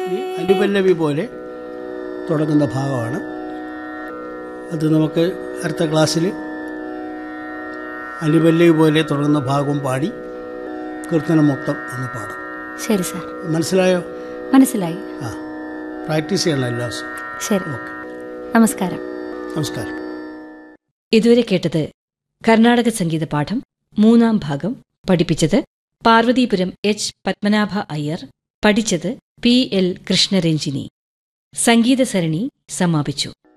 ഈ അനുപല്ലവി പോലെ തുടങ്ങുന്ന ഭാഗമാണ് അത് നമുക്ക് അടുത്ത ക്ലാസ്സിൽ അനുപല്ലവി പോലെ തുടങ്ങുന്ന ഭാഗവും പാടി കീർത്തനം മൊത്തം ഒന്ന് പാടാം ശരി സാർ മനസ്സിലായോ മനസ്സിലായി ആ പ്രാക്ടീസ് ചെയ്യണം എല്ലാ ദിവസവും ശരി ഓക്കെ നമസ്കാരം നമസ്കാരം ഇതുവരെ കേട്ടത് കർണാടക സംഗീത പാഠം മൂന്നാം ഭാഗം പഠിപ്പിച്ചത് പാർവതീപുരം എച്ച് പത്മനാഭ അയ്യർ പഠിച്ചത് പി എൽ കൃഷ്ണരഞ്ജിനി സംഗീത സരണി സമാപിച്ചു